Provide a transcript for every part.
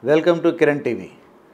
Welcome to Kiran TV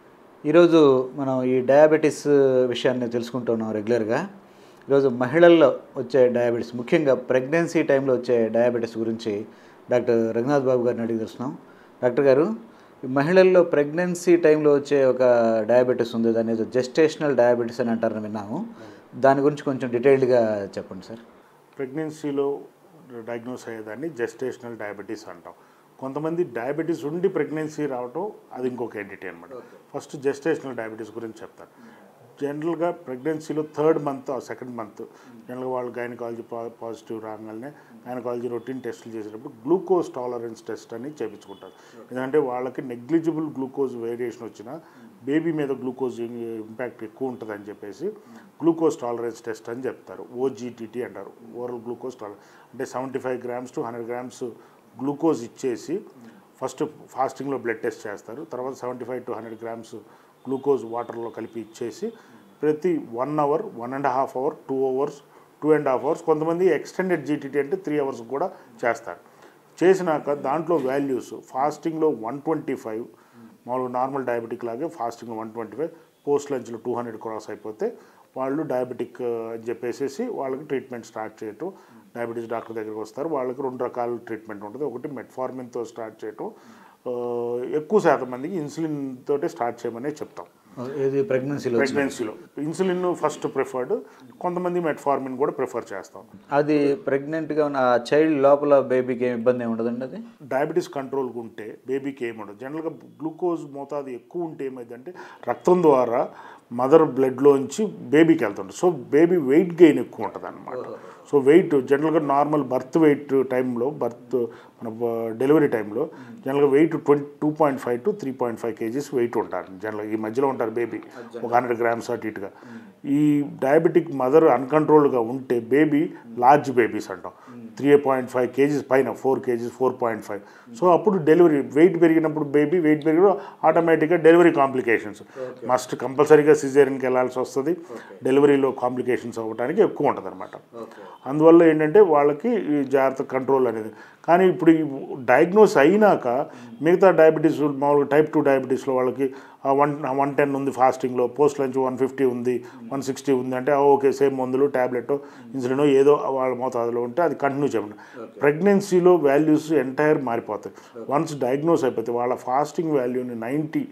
ఈరోజు మనం ఈ డయాబెటీస్ విషయాన్ని తెలుసుకుంటున్నాం రెగ్యులర్గా ఈరోజు మహిళల్లో వచ్చే డయాబెటీస్ ముఖ్యంగా ప్రెగ్నెన్సీ టైంలో వచ్చే డయాబెటీస్ గురించి డాక్టర్ రఘునాథ్ బాబు గారిని అడిగి తెలుస్తున్నాం డాక్టర్ గారు ఈ మహిళల్లో ప్రెగ్నెన్సీ టైంలో వచ్చే ఒక డయాబెటీస్ ఉంది దాని ఏదో జెస్టేషనల్ డయాబెటీస్ అని అంటారని విన్నాము దాని గురించి కొంచెం డీటెయిల్డ్గా చెప్పండి సార్ ప్రెగ్నెన్సీలో డయాగ్నోస్ అయ్యేదాన్ని జెస్టేషనల్ డయాబెటీస్ అంటాం కొంతమంది డయాబెటీస్ ఉండి ప్రెగ్నెన్సీ రావటం అది ఇంకొక ఎంటిటీ అనమాట ఫస్ట్ జెస్టేషనల్ డయాబెటీస్ గురించి చెప్తాను జనరల్గా ప్రెగ్నెన్సీలో థర్డ్ మంత్ సెకండ్ మంత్ జనరల్గా వాళ్ళు గైనకాలజీ పాజిటివ్ రాగానే గైనకాలజీ రొటీన్ టెస్టులు చేసేటప్పుడు గ్లూకోజ్ టాలరెన్స్ టెస్ట్ అని చేయించుకుంటారు ఎందుకంటే వాళ్ళకి నెగ్లిజిబుల్ గ్లూకోజ్ వేరియేషన్ వచ్చినా బేబీ మీద గ్లూకోజ్ ఇంపాక్ట్ ఎక్కువ ఉంటుందని చెప్పేసి గ్లూకోజ్ టాలరెన్స్ టెస్ట్ అని చెప్తారు ఓజీటీటీ అంటారు ఓరల్ గ్లూకోజ్ టాలరెన్స్ అంటే seventy five grams to hundred grams glucose ఇచ్చేసి ఫస్ట్ ఫాస్టింగ్లో బ్లడ్ టెస్ట్ చేస్తారు తర్వాత seventy five to hundred grams glucose వాటర్లో కలిపి ఇచ్చేసి ప్రతి one hour one and half hour two hours two and half hours కొంతమంది ఎక్స్టెండెడ్ జీటీటీ అంటే త్రీ అవర్స్ కూడా చేస్తారు చేసినాక దాంట్లో వాల్యూస్ ఫాస్టింగ్లో వన్ ట్వంటీ ఫైవ్ మామూలుగా నార్మల్ డయాబెటిక్ లాగే fasting one twenty five post లంచ్లో టూ హండ్రెడ్ క్రాస్ అయిపోతే వాళ్ళు డయాబెటిక్ అని చెప్పేసి వాళ్ళకి ట్రీట్మెంట్ స్టార్ట్ చేయటం డయాబెటీస్ డాక్టర్ దగ్గరికి వస్తారు వాళ్ళకి రెండు రకాల ట్రీట్మెంట్ ఉంటుంది ఒకటి మెట్ఫార్మిన్తో స్టార్ట్ చేయటం ఆ, ఎక్కువ శాతం మందికి ఇన్సులిన్ తోటే స్టార్ట్ చేయమనే చెప్తాం ఇది ప్రెగ్నెన్సీలో ప్రెగ్నెన్సీలో ఇన్సులిన్ ఫస్ట్ ప్రిఫర్డ్ కొంతమంది మెట్ఫార్మిన్ కూడా ప్రిఫర్ చేస్తాం అది ప్రెగ్నెంట్గా ఉన్న ఆ చైల్డ్ లోపల బేబీకి ఏమి ఇబ్బంది ఏమి ఉండదండి అది డయాబెటీస్ కంట్రోల్గా ఉంటే బేబీకి ఏముండదు జనరల్గా గ్లూకోజ్ మోతాదు ఎక్కువ ఉంటే ఏమైందంటే రక్తం ద్వారా మదర్ బ్లడ్లోంచి బేబీకి వెళ్తుంది సో బేబీ వెయిట్ గెయిన్ ఎక్కువ ఉంటుంది అనమాట సో వెయిట్ జనరల్గా నార్మల్ బర్త్ వెయిట్ టైంలో బర్త్ మన డెలివరీ టైంలో జనరల్గా weight twenty two point five to three point five kgs weight ఉంటారు జనరల్గా ఈ మధ్యలో ఉంటారు బేబీ ఒక హండ్రెడ్ గ్రామ్స్ అటు ఇటుగా ఈ డయాబెటిక్ మదర్ అన్కంట్రోల్గా ఉంటే బేబీ లార్జ్ బేబీస్ అంటాం త్రీ పాయింట్ ఫైవ్ కేజీస్ పైన four kgs four point five so అప్పుడు డెలివరీ వెయిట్ పెరిగినప్పుడు బేబీ వెయిట్ పెరిగి ఆటోమేటిక్గా డెలివరీ కాంప్లికేషన్స్ మస్ట్ కంపల్సరీగా సిజేరియన్కి వెళ్ళాల్సి వస్తుంది డెలివరీలో కాంప్లికేషన్స్ అవ్వడానికి ఎక్కువ ఉంటుంది అనమాట అందువల్ల ఏంటంటే వాళ్ళకి ఈ జాగ్రత్త కంట్రోల్ అనేది కానీ ఇప్పుడు ఈ డయాగ్నోస్ అయినాక మిగతా డయాబెటీస్ మామూలుగా టైప్ టూ డయాబెటీస్లో వాళ్ళకి వన్ వన్ టెన్ ఉంది ఫాస్టింగ్లో పోస్ట్ లంచ్ వన్ ఫిఫ్టీ ఉంది వన్ సిక్స్టీ ఉంది అంటే ఆ, ఓకే సేమ్ మందులు ట్యాబ్లెట్ ఇన్సులిన్ ఏదో వాళ్ళ మోతాదులో ఉంటే అది కంటిన్యూ చేయమని ప్రెగ్నెన్సీలో వాల్యూస్ ఎంటైర్ మారిపోతాయి వన్స్ డయాగ్నోస్ అయిపోతే వాళ్ళ ఫాస్టింగ్ వాల్యూని నైంటీ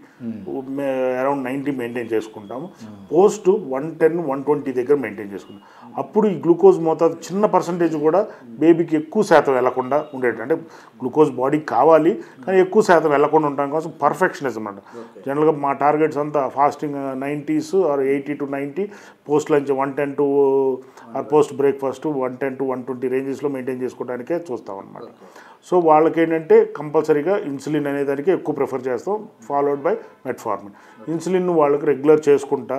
అరౌండ్ నైంటీ మెయింటైన్ చేసుకుంటాము post one ten one twenty దగ్గర మెయింటైన్ చేసుకుంటాం అప్పుడు ఈ గ్లూకోజ్ మోతాదు చిన్న పర్సంటేజ్ కూడా బేబీకి ఎక్కువ శాతం వెళ్లకుండా ఉండేది అంటే గ్లూకోజ్ బాడీకి కావాలి కానీ ఎక్కువ శాతం వెళ్లకుండా ఉండడం కోసం పర్ఫెక్షనిజం అంట జనరల్గా మా టార్గెట్స్ అంతా fasting nineties or eighty to ninety post lunch one ten to or post breakfast one ten to one twenty రేంజెస్లో మెయింటైన్ చేసుకోవడానికే చూస్తాం అనమాట సో వాళ్ళకి ఏంటంటే కంపల్సరీగా ఇన్సులిన్ అనే దానికి ఎక్కువ ప్రిఫర్ చేస్తాం ఫాలోడ్ బై మెట్ఫార్మిన్ ఇన్సులిన్ వాళ్ళకి రెగ్యులర్ చేసుకుంటా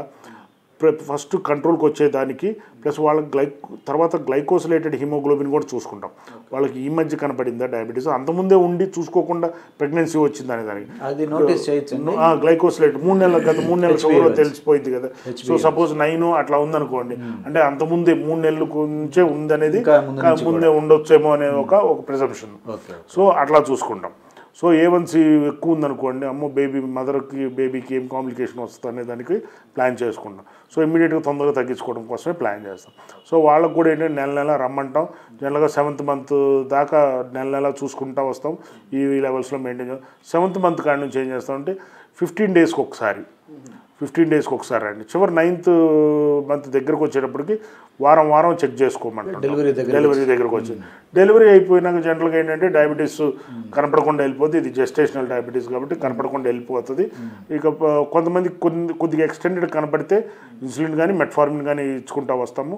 ఫస్ట్ కంట్రోల్కి వచ్చేదానికి ప్లస్ వాళ్ళకి గ్లై తర్వాత గ్లైకోసిలేటెడ్ హిమోగ్లోబిన్ కూడా చూసుకుంటాం వాళ్ళకి ఈ మధ్య కనపడిందా డయాబెటీస్ అంతకుముందే ఉండి చూసుకోకుండా ప్రెగ్నెన్సీ వచ్చింది అనే దానికి అది నోటీస్ చేయొచ్చు గ్లైకోసిలేట్ మూడు నెలల గత మూడు నెలల షుగర్ తెలిసిపోయింది కదా సో సపోజ్ నైన్ అట్లా ఉందనుకోండి అంటే అంత ముందే మూడు నెలల నుంచే ఉందనేది ఇంకా ముందు ఇంకా ముందే ఉండొచ్చేమో అనే ఒక ఒక ప్రిజంప్షన్ ఓకే సో అట్లా చూసుకుంటాం సో ఏ వన్సీ ఎక్కువ ఉందనుకోండి అమ్మో బేబీ మదర్కి బేబీకి ఏం కాంప్లికేషన్ వస్తుంది అనే దానికి ప్లాన్ చేసుకుంటాం సో ఇమ్మీడియట్గా తొందరగా తగ్గించుకోవడం కోసమే ప్లాన్ చేస్తాం సో వాళ్ళకు కూడా ఏంటంటే నెల నెల రమ్మంటాం జనరల్గా సెవెంత్ మంత్ దాకా నెల నెల చూసుకుంటా వస్తాం ఈ లెవెల్స్లో మెయింటైన్ చేస్తాం సెవెంత్ మంత్ కాడి నుంచి ఏం చేస్తామంటే ఫిఫ్టీన్ డేస్కి ఒకసారి ఫిఫ్టీన్ డేస్కి ఒకసారి రండి చివరి నైన్త్ మంత్ దగ్గరకు వచ్చేటప్పటికి వారం వారం చెక్ చేసుకోమంటాం డెలివరీ దగ్గర డెలివరీ దగ్గరకు వచ్చింది డెలివరీ అయిపోయినాక జనరల్గా ఏంటంటే డయాబెటీస్ కనపడకుండా వెళ్ళిపోతుంది ఇది జెస్టేషనల్ డయాబెటీస్ కాబట్టి కనపడకుండా వెళ్ళిపోతుంది ఇక ప- కొంతమంది కొన్ని కొద్దిగా ఎక్స్టెండెడ్ కనపడితే ఇన్సులిన్ కానీ మెట్ఫార్మిన్ కానీ ఇచ్చుకుంటా వస్తాము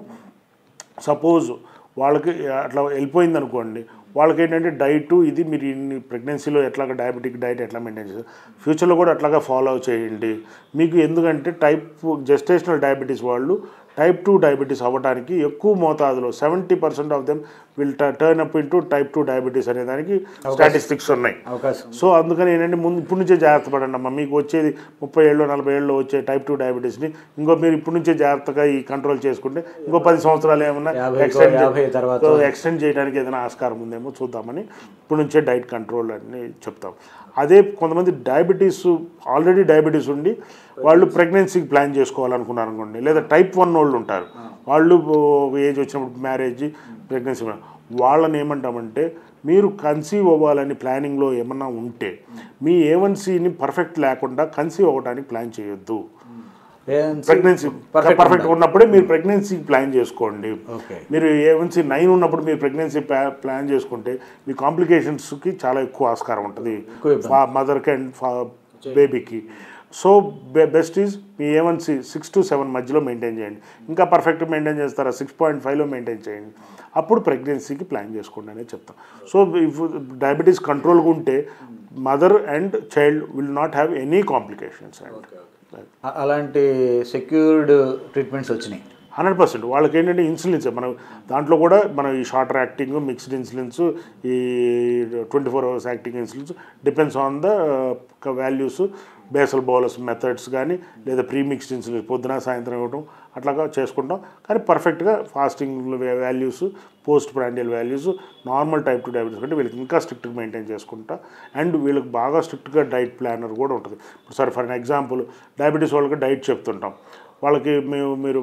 సపోజ్ వాళ్ళకి అట్లా వెళ్ళిపోయింది అనుకోండి వాళ్ళకి ఏంటంటే డైట్ ఇది మీరు ఇన్ని ప్రెగ్నెన్సీలో ఎట్లాగా డయాబెటిక్ డైట్ ఎట్లా మెయింటైన్ చేస్తారు ఫ్యూచర్లో కూడా అట్లాగా ఫాలో చేయండి మీకు ఎందుకంటే టైప్ జెస్టేషనల్ డయాబెటీస్ వాళ్ళు టైప్ టూ డయాబెటీస్ అవ్వడానికి ఎక్కువ మోతాదులో seventy percent of them will turn up into type two diabetes అనే దానికి స్టాటిస్టిక్స్ ఉన్నాయి అవకాశం సో అందుకని ఏంటంటే ముందు ఇప్పటి నుంచే జాగ్రత్త పడండి అమ్మా మీకు వచ్చేది ముప్పై ఏళ్ళు నలభై ఏళ్ళు వచ్చే టైప్ టూ డయాబెటీస్ని ఇంకో మీరు ఇప్పటి నుంచే జాగ్రత్తగా ఈ కంట్రోల్ చేసుకుంటే ఇంకో పది సంవత్సరాలు ఏమన్నా యాభై ఎక్స్టెండ్ యాభై తర్వాత ఎక్స్టెండ్ చేయడానికి ఏదైనా ఆస్కారం ఉందేమో చూద్దామని ఇప్పటి నుంచే డైట్ కంట్రోల్ అని చెప్తాం అదే కొంతమంది డయాబెటీస్ ఆల్రెడీ డయాబెటీస్ ఉండి వాళ్ళు ప్రెగ్నెన్సీకి ప్లాన్ చేసుకోవాలనుకున్నారు అనుకోండి లేదా టైప్ వన్ వాళ్ళు ఉంటారు వాళ్ళు ఒక ఏజ్ వచ్చినప్పుడు మ్యారేజ్ ప్రెగ్నెన్సీ వాళ్ళని ఏమంటామంటే మీరు కన్సీవ్ అవ్వాలని ప్లానింగ్లో ఏమన్నా ఉంటే మీ ఏవన్సీని పర్ఫెక్ట్ లేకుండా కన్సీవ్ అవ్వడానికి ప్లాన్ చేయొద్దు ప్రెగ్నెన్సీ Perfect పర్ఫెక్ట్ ఉన్నప్పుడే మీరు ప్రెగ్నెన్సీ ప్లాన్ చేసుకోండి ఓకే మీరు ఏవన్సీ నైన్ ఉన్నప్పుడు మీరు ప్రెగ్నెన్సీ ప్లాన్ చేసుకుంటే మీ కాంప్లికేషన్స్కి చాలా ఎక్కువ ఆస్కారం ఉంటుంది ఎక్కువ ఇబ్బంది. ఫా మదర్కి అండ్ ఫా బేబీకి సో బెస్ట్ ఈజ్ మీ ఏవన్సీ సిక్స్ టు సెవెన్ మధ్యలో మెయింటైన్ చేయండి ఇంకా పర్ఫెక్ట్ మెయింటైన్ చేస్తారా సిక్స్ పాయింట్ ఫైవ్లో మెయింటైన్ చేయండి అప్పుడు ప్రెగ్నెన్సీకి ప్లాన్ చేసుకోండి అనేది చెప్తాం సో ఇఫ్ డయాబెటీస్ కంట్రోల్గా ఉంటే mother and child will not have any complications and అ- అలాంటి సెక్యూర్డ్ ట్రీట్మెంట్స్ వచ్చినాయి హండ్రెడ్ పర్సెంట్ వాళ్ళకి ఏంటంటే ఇన్సులిన్స్ మనం దాంట్లో కూడా మనం ఈ షార్టర్ యాక్టింగ్ మిక్స్డ్ ఇన్సులిన్స్ ఈ twenty four hours acting insulins depends on the values basal bolus methods కానీ లేదా ప్రీ మిక్స్డ్ ఇన్సులిన్స్ పొద్దున సాయంత్రం ఇవ్వడం అట్లాగా చేసుకుంటాం కానీ పర్ఫెక్ట్గా fasting values post prandial values normal type two diabetes కంటే వీళ్ళకి ఇంకా స్ట్రిక్ట్గా మెయింటైన్ చేసుకుంటా అండ్ వీళ్ళకి బాగా స్ట్రిక్ట్గా డైట్ ప్లానర్ కూడా ఉంటుంది ఇప్పుడు సరే ఫర్ ఎగ్జాంపుల్ డయాబెటీస్ వాళ్ళకి డైట్ చెప్తుంటాం వాళ్ళకి మేము మీరు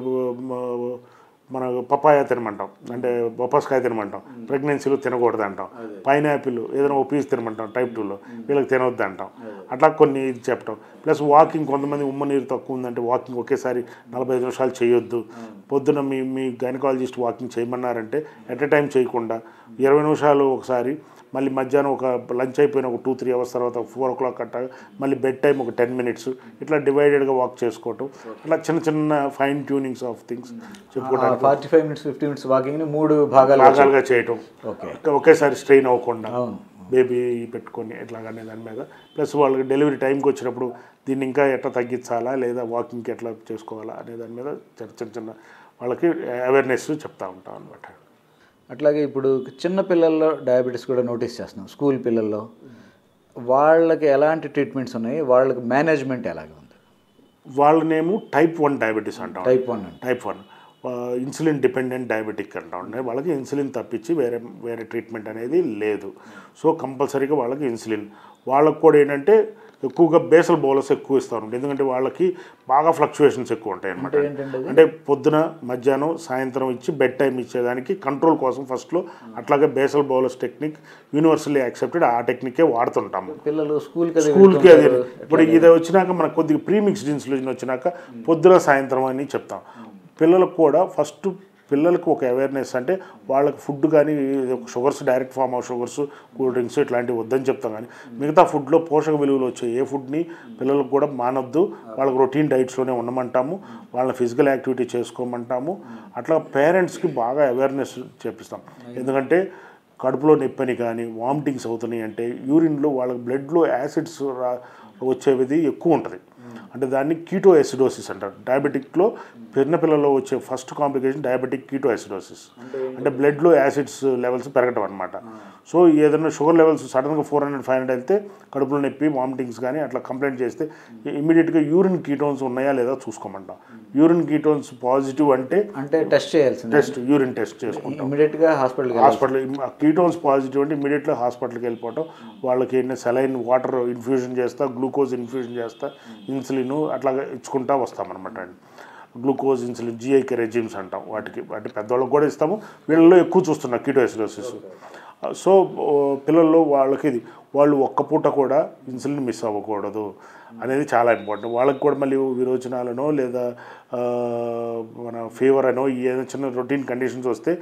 మ- మన పపాయ తినమంటాం అంటే బొప్పస్కాయ తినమంటాం ప్రెగ్నెన్సీలో తినకూడదు అంటాం పైనాపిల్ ఏదైనా ఒక పీస్ తినమంటాం టైప్ టూలో వీళ్ళకి తినవద్దు అంటాం అట్లా కొన్ని ఇది చెప్పటం ప్లస్ వాకింగ్ కొంతమంది ఉమ్మ నీరు తక్కువ ఉందంటే వాకింగ్ ఒకేసారి నలభై ఐదు నిమిషాలు చేయొద్దు పొద్దున మీ మీ గైనకాలజిస్ట్ వాకింగ్ చేయమన్నారంటే ఎట్ ఎ టైం చేయకుండా ఇరవై నిమిషాలు ఒకసారి మళ్ళీ మధ్యాహ్నం ఒక లంచ్ అయిపోయిన ఒక టూ త్రీ అవర్స్ తర్వాత ఫోర్ ఓ క్లాక్ అట్ట మళ్ళీ బెడ్ టైం ఒక టెన్ మినిట్స్ ఇట్లా డివైడెడ్గా వాక్ చేసుకోవటం అట్లా చిన్న చిన్న ఫైన్ ట్యూనింగ్స్ ఆఫ్ థింగ్స్ చెప్పుకోవడానికి forty five minutes fifty minutes వాకింగ్ని మూడు భాగాలు భాగాలుగా చేయటం ఓకే ఒకేసారి స్ట్రెయిన్ అవ్వకుండా అవును బేబీ పెట్టుకొని ఎట్లాగనే దాని మీద ప్లస్ వాళ్ళకి డెలివరీ టైంకి వచ్చినప్పుడు దీన్ని ఇంకా ఎట్లా తగ్గించాలా లేదా వాకింగ్కి ఎట్లా చేసుకోవాలా అనే దాని మీద చిన్న చిన్న చిన్న వాళ్ళకి అవేర్నెస్ చెప్తా ఉంటాం అనమాట అట్లాగే ఇప్పుడు చిన్న పిల్లల్లో డయాబెటీస్ కూడా నోటీస్ చేస్తున్నాం స్కూల్ పిల్లల్లో వాళ్ళకి ఎలాంటి ట్రీట్మెంట్స్ ఉన్నాయి వాళ్ళకి మేనేజ్మెంట్ ఎలాగ ఉంది వాళ్ళనేమో టైప్ వన్ డయాబెటీస్ అంటాం టైప్ వన్ అంటే type one insulin dependent diabetic అంటా ఉన్నాయి వాళ్ళకి ఇన్సులిన్ తప్పించి వేరే వేరే ట్రీట్మెంట్ అనేది లేదు సో కంపల్సరీగా వాళ్ళకి ఇన్సులిన్ వాళ్ళకి కూడా ఏంటంటే ఎక్కువగా బేసల్ బౌలర్స్ ఎక్కువ ఇస్తూ ఉంటాయి ఎందుకంటే వాళ్ళకి బాగా ఫ్లక్చుయేషన్స్ ఎక్కువ ఉంటాయి అనమాట ఏంటంటే అది? అంటే పొద్దున మధ్యాహ్నం సాయంత్రం ఇచ్చి బెడ్ టైం ఇచ్చేదానికి కంట్రోల్ కోసం ఫస్ట్లో అట్లాగే basal bolus technique universally accepted ఆ టెక్నికే వాడుతుంటాము పిల్లలు స్కూల్కి అది స్కూల్కి అది వెళ్తుంటారు. ఇప్పుడు ఇది వచ్చినాక మనకు కొద్దిగా ప్రీమిక్స్డ్ ఇన్సులిన్ వచ్చినాక పొద్దున సాయంత్రం అని చెప్తాం పిల్లలకు కూడా ఫస్ట్ పిల్లలకు ఒక అవేర్నెస్ అంటే వాళ్ళకి ఫుడ్ కానీ sugars direct form of sugars cool drinks ఇట్లాంటివి వద్దని చెప్తాం కానీ మిగతా ఫుడ్లో పోషక విలువలు వచ్చే ఏ ఫుడ్ని పిల్లలకు కూడా మానొద్దు వాళ్ళకి రొటీన్ డైట్స్లోనే ఉండమంటాము వాళ్ళని ఫిజికల్ యాక్టివిటీ చేసుకోమంటాము అట్లా పేరెంట్స్కి బాగా అవేర్నెస్ చేపిస్తాం ఎందుకంటే కడుపులో నొప్పని కానీ వామిటింగ్స్ అవుతున్నాయి అంటే యూరిన్లో వాళ్ళకి బ్లడ్లో యాసిడ్స్ రా వచ్చేది ఎక్కువ ఉంటుంది అంటే దాన్ని కీటో ఎసిడోసిస్ అంటారు డయాబెటిక్లో చిన్న పిల్లల్లో వచ్చే first complication diabetic ketoacidosis అంటే బ్లడ్లో యాసిడ్స్ లెవెల్స్ పెరగటం అనమాట సో ఏదైనా షుగర్ లెవెల్స్ సడన్గా ఫోర్ హండ్రెడ్ ఫైవ్ హండ్రెడ్ వెళ్తే కడుపులో నొప్పి వామిటింగ్స్ కానీ అట్లా కంప్లైంట్ చేస్తే ఇమీడియట్గా యూరిన్ కీటోన్స్ ఉన్నాయా లేదా చూసుకోమంటాం యూరిన్ కీటోన్స్ పాజిటివ్ అంటే అంటే టెస్ట్ చేయాల్సింది టెస్ట్ యూరిన్ టెస్ట్ చేసుకుంటాం ఇమీడియట్గా హాస్పిటల్కి హాస్పిటల్ కీటోన్స్ పాజిటివ్ అంటే ఇమీడియట్గా హాస్పిటల్కి వెళ్ళిపోవటం వాళ్ళకి ఏంటంటే సెలైన్ వాటర్ ఇన్ఫ్యూజన్ చేస్తా గ్లూకోజ్ ఇన్ఫ్యూజన్ చేస్తా ఇన్సులిన్ అట్లాగా ఇచ్చుకుంటా వస్తామన్నమాట అండి గ్లూకోజ్ ఇన్సులిన్ జిఐకే రెజిమ్స్ అంటాం వాటికి వాటి పెద్దవాళ్ళకి కూడా ఇస్తాము వీళ్ళలో ఎక్కువ చూస్తున్నాం కీటోసిడోసిస్ సో ఓ, పిల్లల్లో వాళ్ళకి ఇది వాళ్ళు ఒక్క పూట కూడా ఇన్సులిన్ మిస్ అవ్వకూడదు అనేది చాలా ఇంపార్టెంట్ వాళ్ళకి కూడా మళ్ళీ విరోచనాలనో లేదా ఆ, మన ఫీవర్ అనో ఏదైనా చిన్న రొటీన్ కండిషన్స్ వస్తే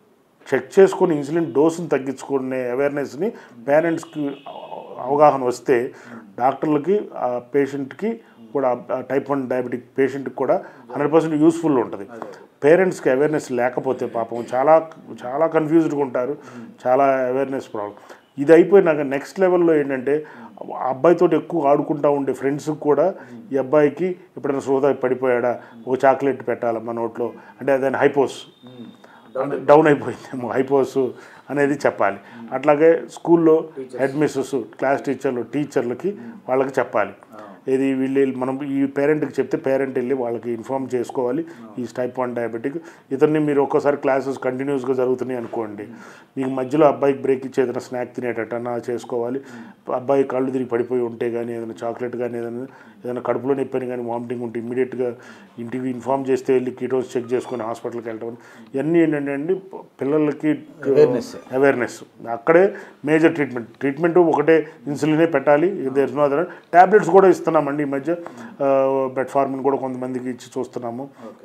చెక్ చేసుకొని ఇన్సులిన్ డోసుని తగ్గించుకునే అవేర్నెస్ని పేరెంట్స్కి అవగాహన వస్తే డాక్టర్లకి ఆ పేషెంట్కి కూడా టైప్ వన్ డయాబెటిక్ పేషెంట్కి కూడా హండ్రెడ్ పర్సెంట్ యూస్ఫుల్ ఉంటుంది పేరెంట్స్కి అవేర్నెస్ లేకపోతే పాపం చాలా చాలా కన్ఫ్యూజ్డ్గా ఉంటారు చాలా అవేర్నెస్ ప్రాబ్లం ఇది అయిపోయినాక నెక్స్ట్ లెవెల్లో ఏంటంటే ఆ అబ్బాయితో ఎక్కువ ఆడుకుంటా ఉండే ఫ్రెండ్స్కి కూడా ఈ అబ్బాయికి ఎప్పుడైనా సోదా పడిపోయాడా ఒక చాక్లెట్ పెట్టాలి మా నోట్లో అంటే అదే హైపోస్ డౌన్ అయిపోయిందేమో హైపోస్ అనేది చెప్పాలి అట్లాగే స్కూల్లో హెడ్ మిస్సెస్ క్లాస్ టీచర్లు టీచర్లకి వాళ్ళకి చెప్పాలి ఇది వీళ్ళు మనం ఈ పేరెంట్కి చెప్తే పేరెంట్ వెళ్ళి వాళ్ళకి ఇన్ఫామ్ చేసుకోవాలి ఈ టైప్ వన్ డయాబెటిక్ ఇతన్ని మీరు ఒక్కోసారి క్లాసెస్ కంటిన్యూస్గా జరుగుతున్నాయి అనుకోండి మీకు మధ్యలో అబ్బాయికి బ్రేక్ ఇచ్చి ఏదైనా స్నాక్ తినేటట్టన్నా చేసుకోవాలి అబ్బాయి కళ్ళు తిరిగి పడిపోయి ఉంటే కానీ ఏదైనా చాక్లెట్ కానీ ఏదైనా ఏదైనా కడుపులో నొప్పని కానీ వామిటింగ్ ఉంటే ఇమ్మీడియట్గా ఇంటికి ఇన్ఫామ్ చేస్తే వెళ్ళి కీటోస్ చెక్ చేసుకొని హాస్పిటల్కి వెళ్ళడం ఇవన్నీ ఏంటంటే అండి పిల్లలకి Awareness. అవేర్నెస్ అక్కడే మేజర్ ట్రీట్మెంట్ ట్రీట్మెంట్ ఒకటే ఇన్సులినే పెట్టాలి దేర్ నో అదర్ ట్యాబ్లెట్స్ కూడా ఇస్తున్నామండి ఈ మధ్య బెట్ఫార్మిన్ కూడా కొంతమందికి ఇచ్చి చూస్తున్నాము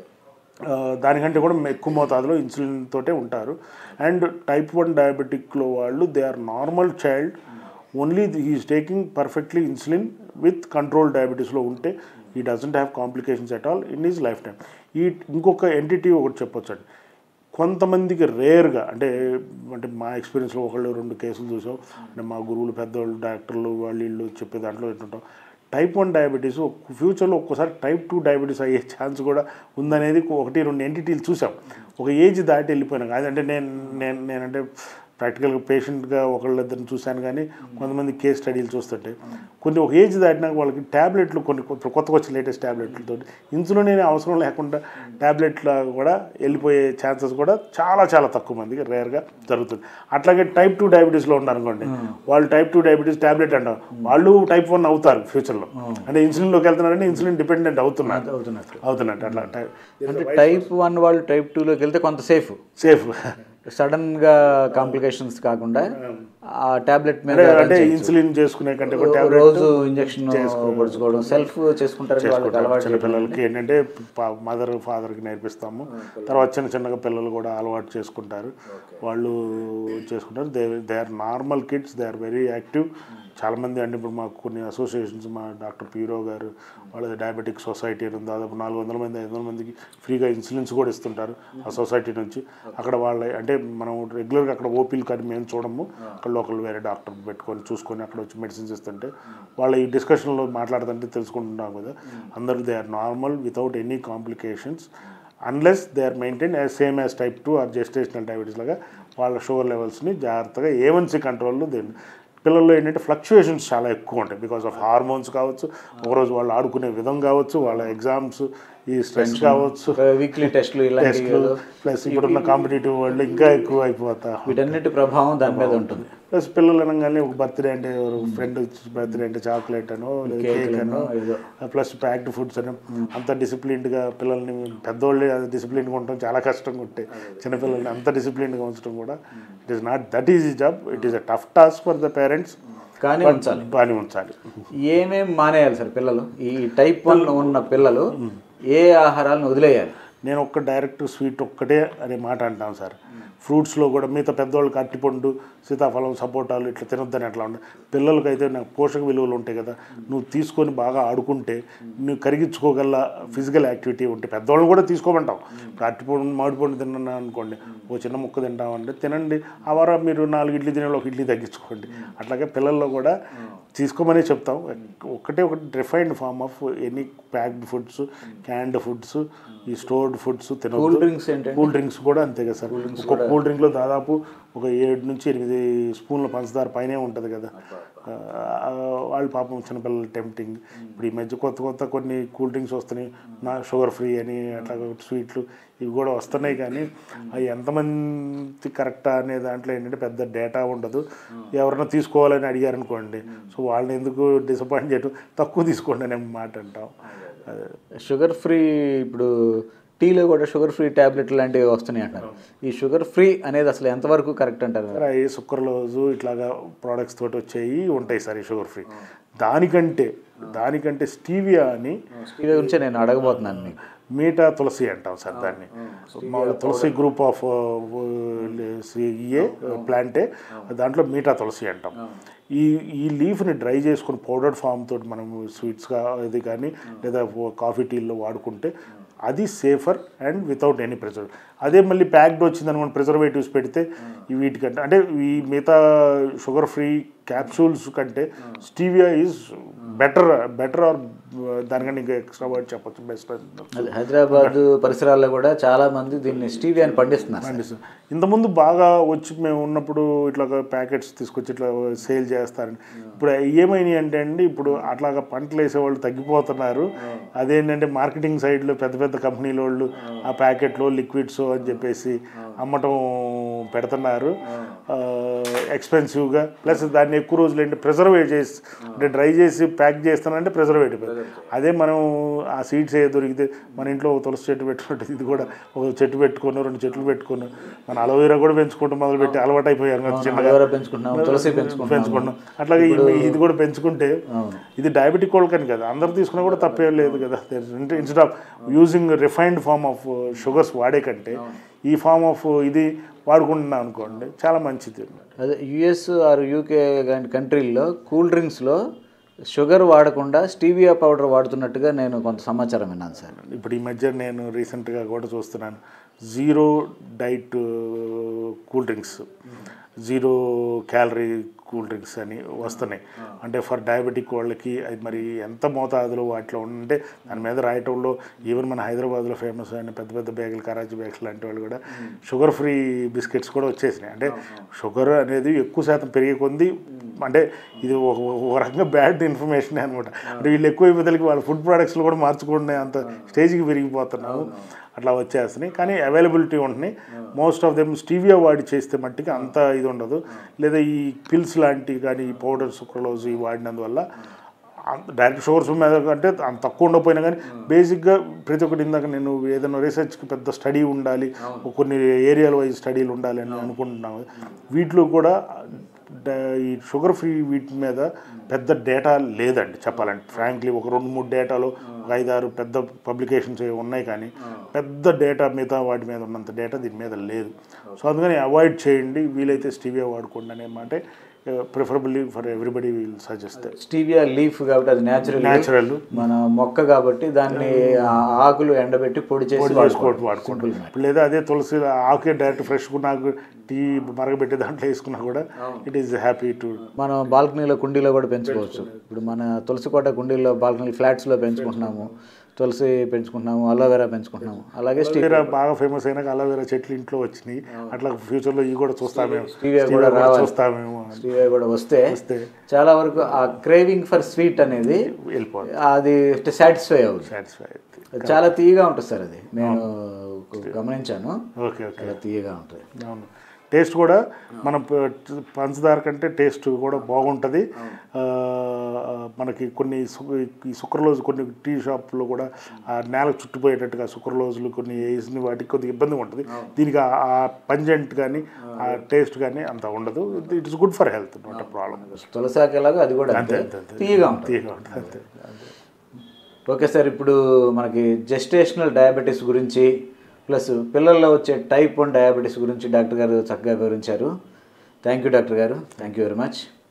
ఆ, దానికంటే కూడా ఎక్కువ మోతాదులో ఇన్సులిన్ తోటే ఉంటారు అండ్ టైప్ వన్ డయాబెటిక్లో వాళ్ళు they are normal child only he's taking perfectly insulin with control డయాబెటీస్లో ఉంటే he doesn't have complications at all in his life time ఈ ఇంకొక ఎంటిటీ ఒకటి చెప్పొచ్చండి కొంతమందికి రేర్గా అంటే అంటే మా ఎక్స్పీరియన్స్లో ఒకళ్ళు రెండు కేసులు చూసాం అంటే మా గురువులు పెద్దవాళ్ళు డాక్టర్లు వాళ్ళు వీళ్ళు చెప్పే దాంట్లో ఏంటుంటాం టైప్ వన్ డయాబెటీస్ ఫ్యూచర్లో ఒక్కోసారి టైప్ టూ డయాబెటీస్ అయ్యే ఛాన్స్ కూడా ఉందనేది ఒకటి రెండు ఎంటిటీలు చూసాం ఒక ఏజ్ దాటి వెళ్ళిపోయినాక అదంటే నేను నేను నేనంటే ప్రాక్టికల్గా పేషెంట్గా ఒకళ్ళిద్దరిని చూశాను కానీ కొంతమంది కేస్ స్టడీలు చూస్తుంటే కొన్ని ఒక ఏజ్ దాటినాక వాళ్ళకి ట్యాబ్లెట్లు కొన్ని కొత్త కొత్తగా వచ్చిన లేటెస్ట్ ట్యాబ్లెట్లతో ఇన్సులిన్ అనే అవసరం లేకుండా ట్యాబ్లెట్ల కూడా వెళ్ళిపోయే ఛాన్సెస్ కూడా చాలా చాలా తక్కువ మందికి రేర్గా జరుగుతుంది అట్లాగే టైప్ టూ డయాబెటీస్లో ఉన్నారు అనుకోండి వాళ్ళు టైప్ టూ డయాబెటీస్ ట్యాబ్లెట్ అంటారు వాళ్ళు టైప్ వన్ అవుతారు ఫ్యూచర్లో అంటే ఇన్సులిన్లోకి వెళ్తున్నారంటే ఇన్సులిన్ డిపెండెంట్ అవుతున్నారు అవుతున్నట్లు అవుతున్నట్టు అట్లా టైప్ అంటే టైప్ వన్ వాళ్ళు టైప్ టూలోకి వెళ్తే కొంత సేఫ్ సేఫ్ సడన్ గా కాంప్లికేషన్స్ కాకుండా ఆ టాబ్లెట్ మీద అంటే run చేయొచ్చు. ఇన్సులిన్ చేసుకునే కంటే కూడా రో- టాబ్లెట్ రోజు ఇంజక్షన్ పడుచుకోవడం సెల్ఫ్ చేసుకుంటారు వాళ్ళకి అలవాటు చిన్న పిల్లలకి ఏంటంటే మదర్ ఫాదర్కి నేర్పిస్తాము తర్వాత చిన్న చిన్నగా పిల్లలు కూడా అలవాటు చేసుకుంటారు వాళ్ళు చేసుకుంటారు they they are normal kids they are very active చాలామంది అంటే ఇప్పుడు మాకు కొన్ని అసోసియేషన్స్ మా డాక్టర్ పీరో గారు వాళ్ళ డయాబెటిక్ సొసైటీ అని ఉంది. దాదాపు నాలుగు వందల మంది ఐదు వందల మందికి ఫ్రీగా ఇన్సులిన్స్ కూడా ఇస్తుంటారు ఆ సొసైటీ నుంచి అక్కడ వాళ్ళ అంటే మనం రెగ్యులర్గా అక్కడ ఓపీలు కానీ మేము చూడము అక్కడ లోకల్ వేరే డాక్టర్ పెట్టుకొని చూసుకొని అక్కడ వచ్చి మెడిసిన్స్ ఇస్తుంటే వాళ్ళ ఈ డిస్కషన్లో మాట్లాడుతుంటే తెలుసుకుంటున్నాం కదా అందరూ they are normal without any complications unless they are maintain as same as type two or gestational diabetes లాగా వాళ్ళ షుగర్ లెవెల్స్ని జాగ్రత్తగా ఏవన్సీ కంట్రోల్లో దేని పిల్లల్లో ఏంటంటే ఫ్లక్చుయేషన్స్ చాలా ఎక్కువ ఉంటాయి బికాస్ ఆఫ్ హార్మోన్స్ కావచ్చు ఒకరోజు వాళ్ళు ఆడుకునే విధం కావచ్చు వాళ్ళ ఎగ్జామ్స్ ఈ స్ట్రెస్ కావచ్చు వీక్లీ టెస్ట్లు ఇలాంటివి టెస్ట్లు ప్లస్ ఇప్పుడున్న కాంపిటేటివ్ వరల్డ్ ఇంకా ఎక్కువ అయిపోతా వీటన్నిటి ప్రభావం దాని మీద ఉంటుంది ప్లస్ పిల్లలు అనగానే ఒక బర్త్డే అంటే ఫ్రెండ్ బర్త్డే అంటే చాక్లెట్ అనో లేదా కేక్ అనో ఏదో. ప్లస్ ప్యాక్డ్ ఫుడ్స్ అని అంత డిసిప్లిన్డ్గా పిల్లల్ని పెద్దోళ్ళే డిసిప్లిన్గా ఉండటం చాలా కష్టంగా ఉంటాయి చిన్నపిల్లల్ని అంత డిసిప్లిన్గా ఉంచడం కూడా it is not that is ఈ job it is a tough task for the parents కానీ ఉంచాలి బాగా ఉంచాలి ఏమేం మానేయాలి సార్ పిల్లలు ఈ టైప్ వన్ ఉన్న పిల్లలు ఏ ఆహారాలను వదిలేయాలి నేను ఒక్క డైరెక్ట్ స్వీట్ ఒక్కటే అనే మాట అంటాను సార్ ఫ్రూట్స్లో కూడా మిగతా పెద్దవాళ్ళకి అట్టిపండు సీతాఫలం సపోటాలు ఇట్లా తినొద్దని అట్లా ఉండే పిల్లలకైతే నాకు పోషక విలువలు ఉంటాయి కదా నువ్వు తీసుకొని బాగా ఆడుకుంటే నువ్వు కరిగించుకోగల ఫిజికల్ యాక్టివిటీ ఉంటే పెద్దవాళ్ళు కూడా తీసుకోమంటాం ఇప్పుడు అట్టిపండు మామిడిపండు తిన్నా అనుకోండి ఓ చిన్న ముక్క తింటామంటే తినండి ఆ వారం మీరు నాలుగు ఇడ్లీ తినే ఒక ఇడ్లీ తగ్గించుకోండి అట్లాగే పిల్లల్లో కూడా తీసుకోమనే చెప్తాం ఒకటే ఒకటి refined form of any packed foods canned foods ఈ స్టోర్డ్ ఫుడ్స్ కూల్ తినకూడదు డ్రింక్స్ ఏంటంటే కూల్ డ్రింక్స్ కూడా అంతే కదా సార్ ఒక కూల్ డ్రింక్లో దాదాపు ఒక ఏడు నుంచి ఎనిమిది స్పూన్ల పంచదార పైనే ఉంటుంది కదా ఆ, వాళ్ళు పాపం చిన్నపిల్లలు టెంప్టింగ్ ఇప్పుడు ఈ మధ్య కొత్త కొత్త కొన్ని కూల్ డ్రింక్స్ వస్తున్నాయి నా షుగర్ ఫ్రీ అని అట్లా స్వీట్లు ఇవి కూడా వస్తున్నాయి కానీ అవి ఎంతమంది కరెక్టా అనే దాంట్లో ఏంటంటే పెద్ద డేటా ఉండదు ఎవరైనా తీసుకోవాలని అడిగారనుకోండి సో వాళ్ళని ఎందుకు డిసప్పాయింట్ చేయడం తక్కువ తీసుకోండి అనే మాట అంటాం అదే షుగర్ ఫ్రీ ఇప్పుడు టీలో కూడా షుగర్ ఫ్రీ ట్యాబ్లెట్ లాంటివి వస్తున్నాయి అంటారు ఈ షుగర్ ఫ్రీ అనేది అసలు ఎంతవరకు కరెక్ట్ అంటారు సార్ అవి సుక్రలోజు ఇట్లాగా ప్రోడక్ట్స్ తోటి వచ్చేవి ఉంటాయి సార్ ఈ షుగర్ ఫ్రీ దానికంటే దానికంటే స్టీవియా అని ఇవి గురించి నేను అడగబోతున్నాను మీకు మీటా తులసి అంటాం సార్ దాన్ని మామూలు తులసి గ్రూప్ ఆఫ్ ఇయే ప్లాంటే దాంట్లో మీటా తులసి అంటాం ఈ ఈ లీఫ్ని డ్రై చేసుకుని పౌడర్ ఫామ్ తోటి మనం స్వీట్స్గా ఇది కానీ లేదా కాఫీ టీల్లో వాడుకుంటే అది safer and without any preserve అదే మళ్ళీ ప్యాక్డ్ వచ్చింది అనుకోండి ప్రిజర్వేటివ్స్ పెడితే ఈ వీటికంటే అంటే ఈ మిగతా షుగర్ ఫ్రీ క్యాప్సూల్స్ కంటే stevia is better better or దానికంటే ఇంకా ఎక్స్ట్రా వర్డ్ చెప్పచ్చు బెస్ట్ అది హైదరాబాద్ పరిసరాల్లో కూడా చాలా మంది దీన్ని స్టీవియాని పండిస్తున్నారు పండిస్తుంది ఇంతకుముందు బాగా వచ్చి మేము ఉన్నప్పుడు ఇట్లా ప్యాకెట్స్ తీసుకొచ్చి ఇట్లా సేల్ చేస్తారని ఇప్పుడు ఏమైనాయి అంటే అండి ఇప్పుడు అట్లాగా పంటలు వేసేవాళ్ళు తగ్గిపోతున్నారు అదేంటంటే మార్కెటింగ్ సైడ్లో పెద్ద పెద్ద కంపెనీల వాళ్ళు ఆ ప్యాకెట్లో లిక్విడ్స్ అని చెప్పేసి అమ్మటం పెడుతున్నారు ఎక్స్పెన్సివ్గా ప్లస్ దాన్ని ఎక్కువ రోజులు ఏంటి ప్రిజర్వేట్ చేసి అంటే డ్రై చేసి ప్యాక్ చేస్తానంటే ప్రిజర్వేటివ్ అదే మనం ఆ సీడ్స్ ఏ దొరికితే మన ఇంట్లో ఒక తులసి చెట్టు పెట్టుకుంటే ఇది కూడా ఒక చెట్టు పెట్టుకుని రెండు చెట్లు పెట్టుకుని మన అలోవెరా కూడా పెంచుకుంటూ మొదలుపెట్టి అలవాటు అయిపోయారు కదా చిన్నగా అలోవెరా పెంచుకుంటున్నాం తులసి పెంచుకుంటున్నాం పెంచుకుంటున్నాం అట్లాగే ఇది- ఇది కూడా పెంచుకుంటే ఇది డయాబెటిక్ వాళ్ళకని కదా అందరు తీసుకున్నా కూడా తప్పేం లేదు కదా instead of using refined form of sugars వాడే కంటే ఈ ఫార్మ్ ఆఫ్ ఇది వాడుకుంటున్నాం అనుకోండి చాలా మంచిది అదే యుఎస్ ఆర్ యూకే లాంటి కంట్రీల్లో కూల్ డ్రింక్స్లో షుగర్ వాడకుండా స్టీవియా పౌడర్ వాడుతున్నట్టుగా నేను కొంత సమాచారం విన్నాను సార్ ఇప్పుడు ఈ మధ్య నేను రీసెంట్గా కూడా చూస్తున్నాను zero diet cool drinks zero calorie cool drinks అని వస్తున్నాయి అంటే ఫర్ డయాబెటిక్ వాళ్ళకి అది మరి ఎంత మోతాదులో వాటిలో ఉంటే దాని మీద రాయటంలో ఈవెన్ మన హైదరాబాద్లో ఫేమస్ అయిన పెద్ద పెద్ద బ్యాగులు కరాచీ బ్యాగ్స్ లాంటి వాళ్ళు కూడా షుగర్ ఫ్రీ బిస్కెట్స్ కూడా వచ్చేసినాయి అంటే షుగర్ అనేది ఎక్కువ శాతం పెరిగే కొంది అంటే ఇది ఒక ఒక రకంగా బ్యాడ్ ఇన్ఫర్మేషన్ అనమాట అంటే వీళ్ళు ఎక్కువ అయిపోతలకి వాళ్ళ ఫుడ్ ప్రోడక్ట్స్లో కూడా మార్చుకునే అంత స్టేజ్కి పెరిగిపోతున్నాము అట్లా వచ్చేస్తున్నాయి కానీ అవైలబిలిటీ ఉంటున్నాయి మోస్ట్ ఆఫ్ దెమ్ స్టీవియా వాడి చేస్తే మట్టికి అంత ఇది ఉండదు లేదా ఈ పిల్స్ లాంటివి కానీ ఈ పౌడర్ సుక్రలోజ్ ఇవి వాడినందువల్ల డైరెక్ట్ షుగర్స్ మీద అంటే అంత తక్కువ ఉండకపోయినా కానీ బేసిక్గా ప్రతి ఒక్కటి ఇందాక నేను ఏదైనా రీసెర్చ్కి పెద్ద స్టడీ ఉండాలి కొన్ని ఏరియాల వైజ్ స్టడీలు ఉండాలి అని అనుకుంటున్నాను వీటిలో కూడా డ- ఈ షుగర్ ఫ్రీ వీటి మీద పెద్ద డేటా లేదండి చెప్పాలంటే ఫ్రాంక్లీ ఒక రెండు మూడు డేటాలో ఒక ఐదారు పెద్ద పబ్లికేషన్స్ ఏవి ఉన్నాయి కానీ పెద్ద డేటా మిగతా వాటి మీద ఉన్నంత డేటా దీని మీద లేదు సో అందుకని అవాయిడ్ చేయండి వీలైతే స్టీవియా వాడుకోండి అనే మాట preferably for everybody will suggest stevia leaf కాబట్టి అది న్యాచురల్ న్యాచురల్ మన మొక్క కాబట్టి దాన్ని ఆ ఆకులు ఎండబెట్టి పొడి చేసి చేసుకోవడం వాడుకోవడం. వాడుకోండి ఇప్పుడు లేదా అదే తులసి ఆకే డైరెక్ట్ ఫ్రెష్ నాకు టీ మరగబెట్టి దాంట్లో వేసుకున్నా కూడా ఇట్ ఈస్ హ్యాపీ టు మనం బాల్కనీలో కుండీలో కూడా పెంచుకోవచ్చు ఇప్పుడు మన తులసి కోట కుండీలో బాల్కనీ ఫ్లాట్స్లో పెంచుకుంటున్నాము తులసి పెంచుకుంటున్నాము అలోవెరా పెంచుకుంటున్నాము అలాగే స్టీ అలోవెరా బాగా ఫేమస్ అయినాక అలోవెరా చెట్లు ఇంట్లో వచ్చినాయి అట్లా ఫ్యూచర్లో ఇవి కూడా చూస్తామేమో స్టీవియా స్టీవియా కూడా కూడా రావాలి. చూస్తామేమో అని స్టీవియా కూడా వస్తే వస్తే చాలా వరకు ఆ క్రేవింగ్ ఫర్ స్వీట్ అనేది వెళ్ళిపోతుంది అది సాటిస్ఫై అవుతుంది సాటిస్ఫై అది చాలా తీయగా ఉంటుంది సార్ అది నేను గమనించాను ఓకే ఓకే చాలా తీయగా ఉంటుంది అవును టేస్ట్ కూడా మన ప- పంచదార కంటే టేస్ట్ కూడా బాగుంటుంది ఆ, మనకి కొన్ని సు- ఈ సుక్రలోజు కొన్ని టీ షాప్లో కూడా ఆ నేల చుట్టుపోయేటట్టుగా సుక్రలోజులు కొన్ని వేసిన వాటికి కొద్దిగా ఇబ్బందిగా ఉంటుంది దీనికి ఆ- ఆ పంజెంట్ కానీ ఆ టేస్ట్ కానీ అంత ఉండదు it is good for health not a problem తులసాకి ఎలాగో అది కూడా అంతే అంతే, అంతే. తీయగా ఉంటుంది తీయగా ఉంటుంది అంతే ఓకే సార్ ఇప్పుడు మనకి జెస్టేషనల్ డయాబెటీస్ గురించి ప్లస్ పిల్లల్లో వచ్చే టైప్ వన్ డయాబెటీస్ గురించి డాక్టర్ గారు చక్కగా వివరించారు థ్యాంక్ యూ డాక్టర్ గారు థ్యాంక్ యూ వెరీ మచ్